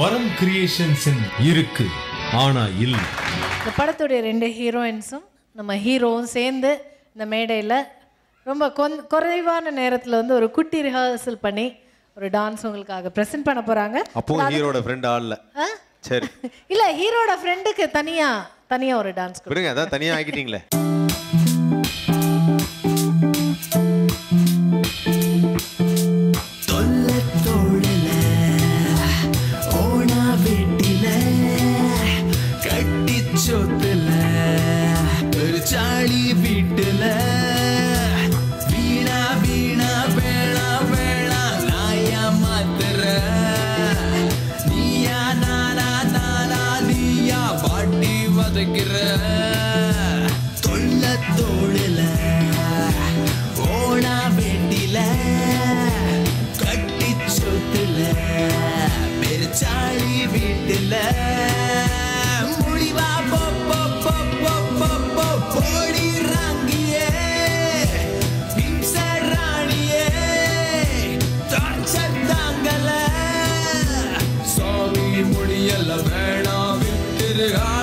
வரம் கிரியேஷன்ஸ் இருக்கு ஆனா இல்லை இந்த படத்துடைய ரெண்டு ஹீரோயின்ஸும் நம்ம ஹீரோவும் சேர்ந்து இந்த மேடையில் ரொம்ப கொன் குறைவான நேரத்தில் வந்து ஒரு குட்டி ரிஹர்சல் பண்ணி ஒரு டான்ஸ் உங்களுக்காக ப்ரெசென்ட் பண்ண போகிறாங்க அப்பவும் ஹீரோட ஃப்ரெண்ட் ஆடல சரி இல்லை ஹீரோட ஃப்ரெண்டுக்கு தனியாக தனியாக ஒரு டான்ஸ் விடுங்க அதான் தனியா ஆக்கிட்டீங்களே தொல்ல தோழல ஓனா வீட்டில கட்டி சொத்துல ஒரு சாளி வீட்டுல வீணா வீணா வேளா வேளா நாயா மாத்துற நீயா நானா நானா நீயா பாட்டி வதைக்கிற தொல்ல தோழல ஓனா வேண்டில கட்டி சொத்துல பெருச்சாளி வீட்டுல முடிவா போ போ போ போ போ போ போடி ராங்கியே பிம்ச ராணியே டார்ச்சர் தாங்கல சாமி முடியல வேணாம் விட்டுரு